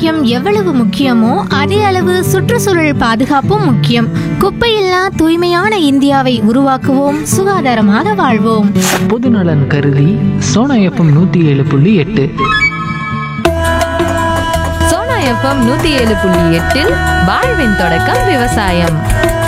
ஆரோக்கியம் எவ்வளவு முக்கியமோ அதே அளவு சுற்றுச்சூழல் பாதுகாப்பும் முக்கியம் குப்பையில்லா தூய்மையான இந்தியாவை உருவாக்குவோம் சுகாதாரமாக வாழ்வோம் பொதுநலன் கருதி சோனா எஃப்எம் நூற்றி ஏழு புள்ளி எட்டு சோனா எஃப்எம் நூத்தி ஏழு புள்ளி எட்டில் வாழ்வின் தொடக்கம் விவசாயம்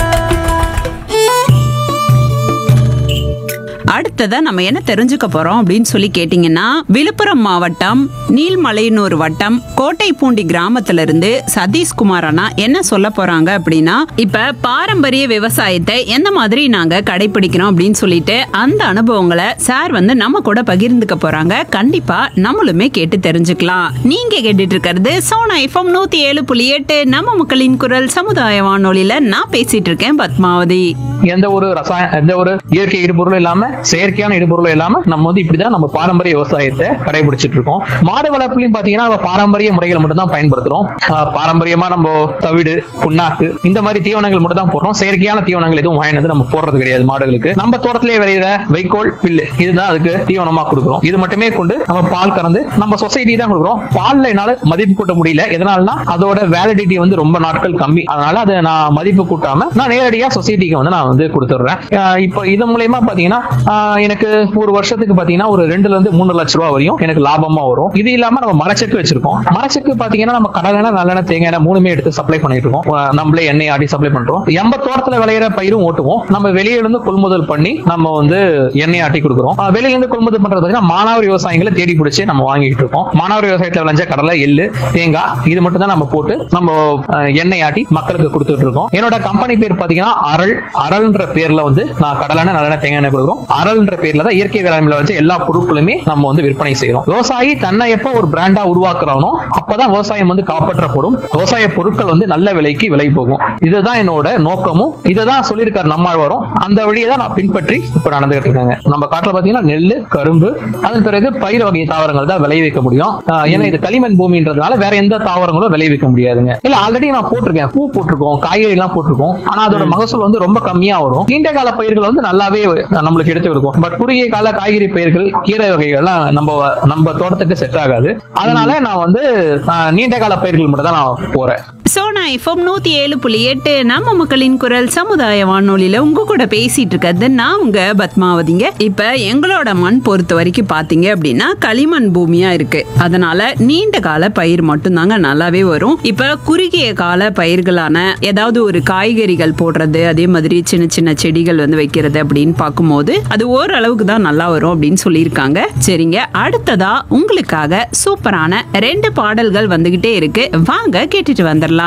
அடுத்ததா நம்ம என்ன தெரிஞ்சுக்க போறோம் அப்படின்னு சொல்லி கேட்டீங்கன்னா விழுப்புரம் மாவட்டம் நீல்மலையனூர் வட்டம் கோட்டைப்பூண்டி கிராமத்துல இருந்து சதீஷ்குமார் அண்ணா என்ன சொல்ல போறாங்க அப்படின்னா இப்ப பாரம்பரிய விவசாயத்தை எந்த மாதிரி நாங்க கடைபிடிக்கிறோம் அப்படின்னு சொல்லிட்டு அந்த அனுபவங்களை சார் வந்து நம்ம கூட பகிர்ந்துக்க போறாங்க கண்டிப்பா நம்மளுமே கேட்டு தெரிஞ்சுக்கலாம் நீங்க கேட்டுட்டு இருக்கிறது சோனா எஃப்எம் நூத்தி ஏழு புள்ளி எட்டு நம்ம மக்களின் குரல் சமுதாய வானொலியில நான் பேசிட்டு இருக்கேன் பத்மாவதி எந்த ஒரு ரசாயன எந்த ஒரு இயற்கை இடுபொருளும் இல்லாம செயற்கையான இடுபொருளும் இல்லாம நம்ம வந்து இப்படிதான் நம்ம பாரம்பரிய விவசாயத்தை கடைபிடிச்சிட்டு இருக்கோம் மாடு வளர்ப்புலையும் பாத்தீங்கன்னா நம்ம பாரம்பரிய முறைகளை மட்டும் தான் பயன்படுத்துறோம் ஆஹ் பாரம்பரியமா நம்ம தவிடு புண்ணாக்கு இந்த மாதிரி தீவனங்கள் மட்டும் தான் போடுறோம் செயற்கையான தீவனங்கள் எதுவும் வாங்கினது நம்ம போடுறது கிடையாது மாடுகளுக்கு நம்ம தோட்டத்திலே விளையிற வைக்கோல் பில்லு இதுதான் அதுக்கு தீவனமா கொடுக்குறோம் இது மட்டுமே கொண்டு நம்ம பால் கறந்து நம்ம சொசைட்டி தான் கொடுக்குறோம் பால்ல என்னால மதிப்பு கூட்ட முடியல எதனாலனா அதோட வேலிடிட்டி வந்து ரொம்ப நாட்கள் கம்மி அதனால அதை நான் மதிப்பு கூட்டாம நான் நேரடியா சொசைட்டிக்கு வந்து நான் வந்து கொடுத்துட்றேன் ஆஹ் இப்போ இது மூலயமா பாத்தீங்கன்னா ஆஹ் எனக்கு ஒரு வருஷத்துக்கு பாத்தீங்கன்னா ஒரு ரெண்டுல இருந்து மூணு லட்ச ரூபா வரையும் எனக்கு லாபமா வரும் இது இல்லாம நம்ம மரச்செக்கு வச்சிருக்கோம் மரச்செக்கு பாத்தீங்கன்னா நம்ம கடலெண்ணெய் நல்லெண்ணெய் தேங்காய் எண்ணெய் மூணுமே எடுத்து சப்ளை பண்ணிட்டு இருக்கோம் ஆஹ் நம்மளே எண்ணெய் ஆடி சப்ளை பண்றோம் எம்ப தோட்டத்துல விளையிற பயிரும் ஓட்டுவோம் நம்ம வெளியில இருந்து கொள்முதல் பண்ணி நம்ம வந்து எண்ணெய் ஆட்டி கொடுக்குறோம் ஆஹ் வெளியில இருந்து கொள்முதல் பண்றது பாத்தீங்கன்னா மானாவாரி விவசாயிகளை தேடி பிடிச்சி நம்ம வாங்கிட்டு இருக்கோம் மானாவாரி விவசாயத்துல விளைஞ்ச கடலை எள்ளு தேங்காய் இது மட்டும் தான் நம்ம போட்டு நம்ம ஆஹ் எண்ணெய் ஆட்டி மக்களுக்கு கொடுத்துட்டு இருக்கோம் என்னோட கம்பெனி பேர் பாத்தீங்கன்னா அருள் அருள்ன்ற பேர்ல வந்து நான் கடலான நல்லெண்ணெய் தேங்காய் எண்ணெய் கொடுக்குறோம் அருள்ன்ற பேர்ல தான் இயற்கை வேளாண்மையில வச்சு எல்லா பொருட்களுமே நம்ம வந்து விற்பனை செய்யறோம் விவசாயி தன்னை எப்ப ஒரு பிராண்டா உருவாக்குறானோ அப்பதான் விவசாயம் வந்து காப்பாற்றப்படும் விவசாய பொருட்கள் வந்து நல்ல விலைக்கு விலை போகும் இதுதான் என்னோட நோக்கமும் இதுதான் சொல்லியிருக்காரு நம்மாழ்வாரும் அந்த வழியை தான் நான் பின்பற்றி இப்ப நடந்துகிட்டு இருக்காங்க நம்ம காட்டுல பாத்தீங்கன்னா நெல்லு கரும்பு அதன் பிறகு பயிர் வகை தாவரங்கள் தான் விளைவிக்க முடியும் ஆஹ் ஏன்னா இது களிமண் பூமின்றதுனால வேற எந்த தாவரங்களும் விளைவிக்க முடியாதுங்க இல்ல ஆல்ரெடி நான் போட்டிருக்கேன் பூ போட்டிருக்கோம் காய்கறி எல்லாம் போட்டிருக்கோம் ஆனா அதோட மகசூல் வந்து ரொம்ப கம்மியா வரும் நீண்ட கால பயிர்கள் வந்து நல்லாவே நம்மளுக்கு எடுத்து கொடுக்கும் பட் குறுகிய கால காய்கறி பயிர்கள் கீரை வகைகள்லாம் நம்ம நம்ம தோட்டத்துக்கு செட் ஆகாது அதனால நான் வந்து ஆஹ் நீண்ட கால பயிர்கள் மட்டும் தான் நான் போறேன் சோனா எஃப்எம் நூத்தி ஏழு புள்ளி எட்டு நம்ம மக்களின் குரல் சமுதாய வானொலியில உங்க கூட பேசிட்டு இருக்கிறது நான் உங்க பத்மாவதிங்க இப்ப எங்களோட மண் பொறுத்த வரைக்கும் பாத்தீங்க அப்படின்னா களிமண் பூமியா இருக்கு அதனால நீண்ட கால பயிர் மட்டும்தாங்க நல்லாவே வரும் இப்ப குறுகிய கால பயிர்களான ஏதாவது ஒரு காய்கறிகள் போடுறது அதே மாதிரி சின்ன சின்ன செடிகள் வந்து வைக்கிறது அப்படின்னு பார்க்கும்போது அது ஓரளவுக்கு தான் நல்லா வரும் அப்படின்னு சொல்லியிருக்காங்க சரிங்க அடுத்ததா உங்களுக்காக சூப்பரான ரெண்டு பாடல்கள் வந்துகிட்டே இருக்கு வாங்க கேட்டுட்டு வந்துடலாம்